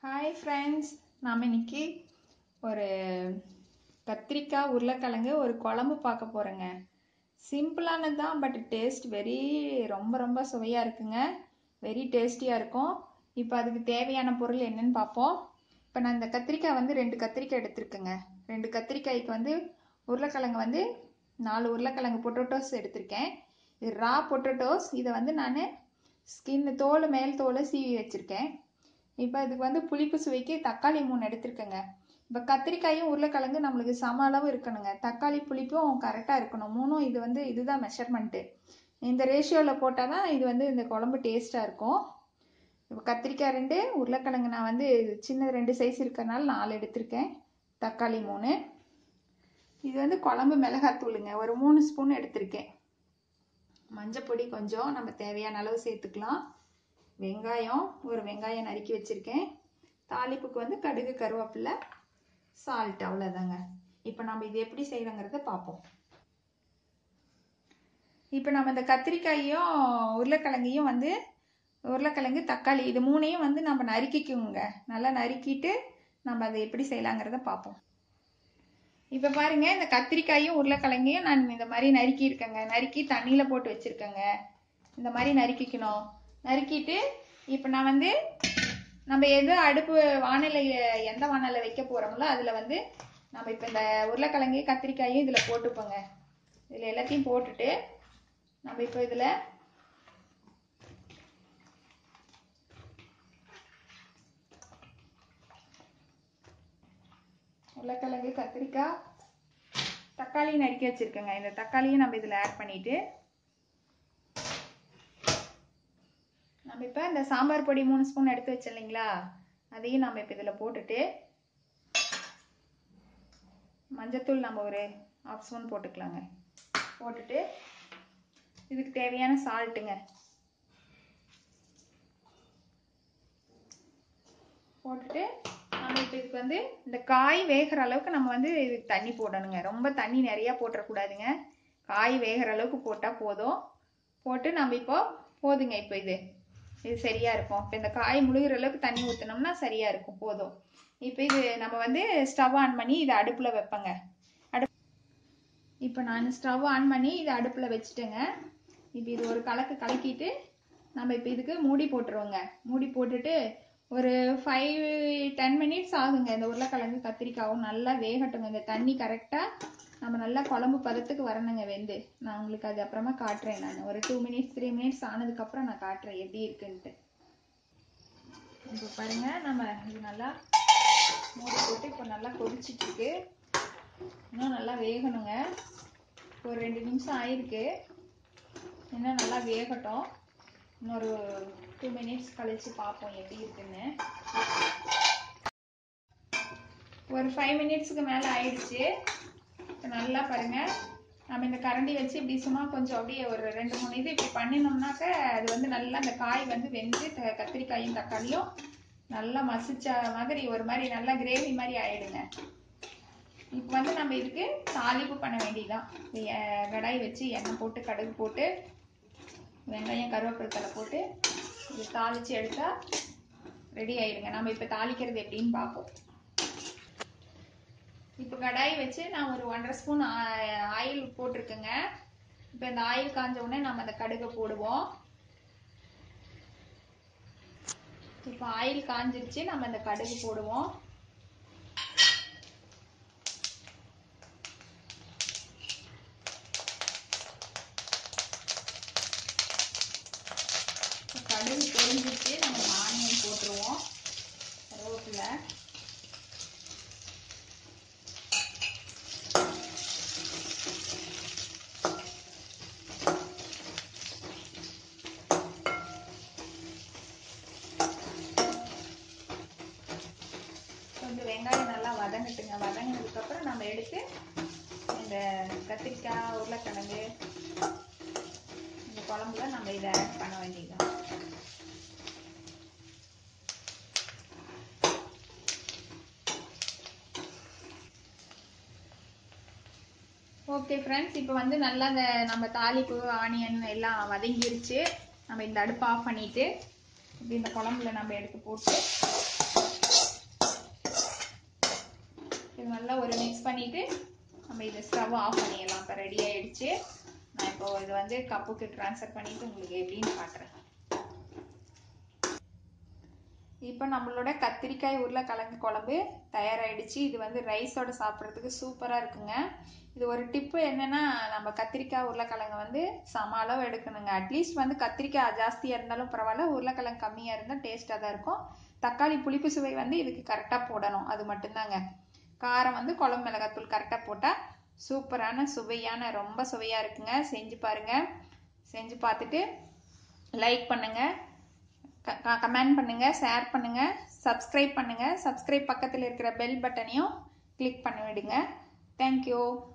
hi friends நாம் இன்னைக்கு ஒரு கத்திரிக்காய் உருளைக்கிழங்கு ஒரு குழம்பு பார்க்க போகிறேங்க சிம்பிளானது தான் பட் டேஸ்ட் வெரி ரொம்ப ரொம்ப சுவையாக இருக்குங்க வெரி டேஸ்டியாக இருக்கும் இப்போ அதுக்கு தேவையான பொருள் என்னன்னு பார்ப்போம் இப்போ நான் இந்த கத்திரிக்காய் வந்து ரெண்டு கத்திரிக்காய் எடுத்திருக்கேங்க ரெண்டு கத்திரிக்காய்க்கு வந்து உருளைக்கிழங்கு வந்து நாலு உருளைக்கிழங்கு பொட்டோட்டோஸ் எடுத்திருக்கேன் இது ரா பொட்டோட்டோஸ் இதை வந்து நான் ஸ்கின் தோல் மேல் தோலை சீவி வச்சுருக்கேன் இப்போ இதுக்கு வந்து புளிப்பு சுவைக்கு தக்காளி மூணு எடுத்திருக்கேங்க இப்போ கத்திரிக்காயும் உருளைக்கிழங்கு நம்மளுக்கு சம அளவு இருக்கணுங்க தக்காளி புளிப்பும் கரெக்டாக இருக்கணும் மூணும் இது வந்து இதுதான் மெஷர்மெண்ட்டு இந்த ரேஷியோவில் போட்டால் தான் இது வந்து இந்த குழம்பு டேஸ்ட்டாக இருக்கும் இப்போ கத்திரிக்காய் ரெண்டு உருளைக்கிழங்கு நான் வந்து சின்ன ரெண்டு சைஸ் இருக்கிறனால நாலு எடுத்திருக்கேன் தக்காளி மூணு இது வந்து குழம்பு மிளகாத்தூளுங்க ஒரு மூணு ஸ்பூன் எடுத்திருக்கேன் மஞ்சப்பொடி கொஞ்சம் நம்ம தேவையான அளவு சேர்த்துக்கலாம் வெங்காயம் ஒரு வெங்காயம் நறுக்கி வச்சுருக்கேன் தாளிப்புக்கு வந்து கடுகு கருவேப்பிலை சால்ட் அவ்வளோதாங்க இப்போ நம்ம இது எப்படி செய்யறோங்கிறத பார்ப்போம் இப்போ நம்ம இந்த கத்திரிக்காயும் உருளைக்கிழங்கையும் வந்து உருளைக்கிழங்கு தக்காளி இது மூணையும் வந்து நம்ம நறுக்கிக்குவோங்க நல்லா நறுக்கிட்டு நம்ம அதை எப்படி செய்யலாங்கிறத பார்ப்போம் இப்போ பாருங்க இந்த கத்திரிக்காயும் உருளைக்கிழங்கையும் நான் இந்த மாதிரி நறுக்கி இருக்கேங்க நறுக்கி தண்ணியில் போட்டு வச்சுருக்கேங்க இந்த மாதிரி நறுக்கிக்கணும் நறுக்கிட்டு இப்போ நான் வந்து நம்ம எது அடுப்பு வானிலை எந்த வானலை வைக்க போகிறோமோ அதில் வந்து நம்ம இப்போ இந்த உருளைக்கிழங்கு கத்திரிக்காயும் இதில் போட்டுப்போங்க இதில் எல்லாத்தையும் போட்டுட்டு நம்ம இப்போ இதில் உருளைக்கிழங்கு கத்திரிக்காய் தக்காளி நறுக்கி வச்சுருக்கேங்க இந்த தக்காளியும் நம்ம இதில் ஆட் பண்ணிவிட்டு நம்ம இப்போ இந்த சாம்பார் பொடி மூணு ஸ்பூன் எடுத்து வச்சோம் இல்லைங்களா அதையும் நம்ம இப்போ இதில் போட்டுட்டு மஞ்சத்தூள் நம்ம ஒரு ஆஃப் ஸ்பூன் போட்டுக்கலாங்க போட்டுட்டு இதுக்கு தேவையான சால்ட்டுங்க போட்டுட்டு நம்ம இப்போ இதுக்கு வந்து இந்த காய் வேகிற அளவுக்கு நம்ம வந்து இதுக்கு தண்ணி போடணுங்க ரொம்ப தண்ணி நிறையா போட்டுறக்கூடாதுங்க காய் வேகிற அளவுக்கு போட்டால் போதும் போட்டு நம்ம இப்போ போதுங்க இப்போ இது இது சரியாக இருக்கும் இப்போ இந்த காய் முழுகிற அளவுக்கு தண்ணி ஊற்றினோம்னா சரியாக இருக்கும் போதும் இப்போ இது நம்ம வந்து ஸ்டவ் ஆன் பண்ணி இதை அடுப்பில் வைப்பேங்க அடுப் இப்போ நான் ஸ்டவ் ஆன் பண்ணி இதை அடுப்பில் வச்சுட்டேங்க இப்போ இது ஒரு கலக்கு கலக்கிட்டு நம்ம இப்போ இதுக்கு மூடி போட்டுருவோங்க மூடி போட்டுட்டு ஒரு ஃபைவ் டென் மினிட்ஸ் ஆகுங்க இந்த உருளைக்கிழங்கு கத்திரிக்காவும் நல்லா வேகட்டுங்க இந்த தண்ணி கரெக்டாக நம்ம நல்லா குழம்பு பதத்துக்கு வரணுங்க வெந்து நான் உங்களுக்கு அது அப்புறமா காட்டுறேன் நான் ஒரு டூ மினிட்ஸ் த்ரீ மினிட்ஸ் ஆனதுக்கப்புறம் நான் காட்டுறேன் எப்படி இருக்குன்ட்டு இப்போ பாருங்க நம்ம இது நல்லா மூடி போட்டு இப்போ நல்லா கொதிச்சிட்டு இருக்கு இன்னும் நல்லா வேகணுங்க ஒரு ரெண்டு நிமிஷம் ஆயிருக்கு இன்னும் நல்லா வேகட்டும் இன்னொரு டூ மினிட்ஸ் கழிச்சு பார்ப்போம் எப்படி இருக்குன்னு ஒரு ஃபைவ் மினிட்ஸுக்கு மேலே ஆயிடுச்சு இப்போ நல்லா பாருங்க நம்ம இந்த கரண்டி வச்சு இப்படி சும்மா கொஞ்சம் அப்படியே ஒரு ரெண்டு மூணு இது இப்படி பண்ணினோம்னாக்க அது வந்து நல்லா அந்த காய் வந்து வெந்து கத்திரிக்காயும் தக்காளியும் நல்லா மசிச்ச மாதிரி ஒரு மாதிரி நல்லா கிரேவி மாதிரி ஆயிடுங்க இப்போ வந்து நம்ம இதுக்கு தாளிப்பு பண்ண வேண்டியதுதான் கடாய் வச்சு எண்ணெய் போட்டு கடுகு போட்டு வெங்காயம் கருவேப்பிலை தலை போட்டு இது தாளித்து எடுத்தால் ரெடி ஆயிடுங்க நம்ம இப்போ தாளிக்கிறது எப்படின்னு பார்ப்போம் இப்போ கடாய் வச்சு நான் ஒரு ஒன்றரை ஸ்பூன் ஆயில் போட்டிருக்கேங்க இப்போ இந்த ஆயில் காஞ்ச உடனே நம்ம அந்த கடுகை போடுவோம் இப்போ ஆயில் காஞ்சிருச்சு நம்ம அந்த கடுகு போடுவோம் கடுகு பொரிஞ்சிச்சு நம்ம ஆனியன் போட்டுருவோம் கருவேப்பிலை கொஞ்சம் வெங்காயம் நல்லா வதங்கட்டுங்க வதங்கினதுக்கப்புறம் நம்ம எடுத்து இந்த கத்திரிக்காய் உருளைக்கிழங்கு இந்த குழம்புல நம்ம இதை ஆட் பண்ண வேண்டியதுதான் ஓகே ஃப்ரெண்ட்ஸ் இப்போ வந்து நல்லா இந்த நம்ம தாளிப்பு ஆனியன் எல்லாம் வதங்கிருச்சு நம்ம இந்த அடுப்பு ஆஃப் பண்ணிட்டு இப்படி இந்த குழம்புல நம்ம எடுத்து போட்டு மிக்ஸ் பண்ணிவிட்டு நம்ம இதை ஸ்டவ் ஆஃப் பண்ணிடலாம் இப்போ ரெடி ஆயிடுச்சு நான் இப்போ இது வந்து கப்புக்கு ட்ரான்ஸ்ஃபர் பண்ணிவிட்டு உங்களுக்கு எப்படின்னு காட்டுறேன் இப்போ நம்மளோட கத்திரிக்காய் உருளைக்கிழங்கு குழம்பு தயாராகிடுச்சு இது வந்து ரைஸோட சாப்பிட்றதுக்கு சூப்பராக இருக்குங்க இது ஒரு டிப்பு என்னென்னா நம்ம கத்திரிக்காய் உருளைக்கிழங்கு வந்து சம அளவு எடுக்கணுங்க அட்லீஸ்ட் வந்து கத்திரிக்காய் ஜாஸ்தியாக இருந்தாலும் பரவாயில்ல உருளைக்கிழங்கு கம்மியாக இருந்தால் டேஸ்ட்டாக தான் இருக்கும் தக்காளி புளிப்பு சுவை வந்து இதுக்கு கரெக்டாக போடணும் அது மட்டும்தாங்க காரம் வந்து குழம்பு மிளகாத்தூள் கரெக்டாக போட்டால் சூப்பரான சுவையான ரொம்ப சுவையாக இருக்குங்க செஞ்சு பாருங்கள் செஞ்சு பார்த்துட்டு லைக் பண்ணுங்கள் கமெண்ட் பண்ணுங்கள் ஷேர் பண்ணுங்கள் சப்ஸ்கிரைப் பண்ணுங்கள் சப்ஸ்கிரைப் பக்கத்தில் இருக்கிற பெல் பட்டனையும் கிளிக் பண்ணி விடுங்க தேங்க்யூ